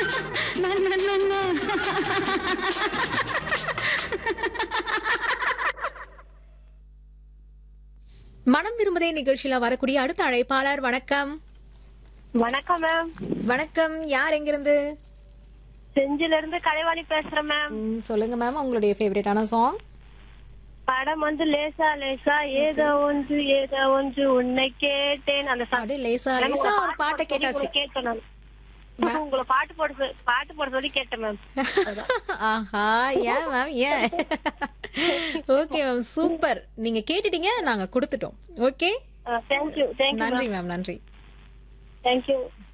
மனம் விரும்புதே நிகழ்ச்சியில வரக்கூடிய அடுத்த அழைப்பாளர் வணக்கம் வணக்கம் மேம் வணக்கம் யார் எங்கிருந்து செஞ்சில இருந்து கலைவாணி பேசுறேன் மேம் ம், சொல்லுங்க மேம் உங்களுடைய ஃபேவரட்டான சாங் படம் வந்து லேசா லேசா ஏதோ ஒன்று ஏதோ ஒன்று உன்னை கேட்டேன் அந்த song. அப்படியே லேசா மேம், லேசா உங்களை ஒரு பாட்டு பாட்டை போட சொல்லி கேட்டாச்சு கேட்டேன் நான். உங்களை பாட்டு போட சொல்லி- பாட்டு போட சொல்லி கேட்டேன் மேம் ஆஹா ஏன் மேம் ஏன் ஓகே மேம் சூப்பர் நீங்க கேட்டுட்டீங்க நாங்க கொடுத்துட்டோம் ஓகே தேங்க்யூ தேங்க்யூ நன்றி மேம் நன்றி தேங்க்யூ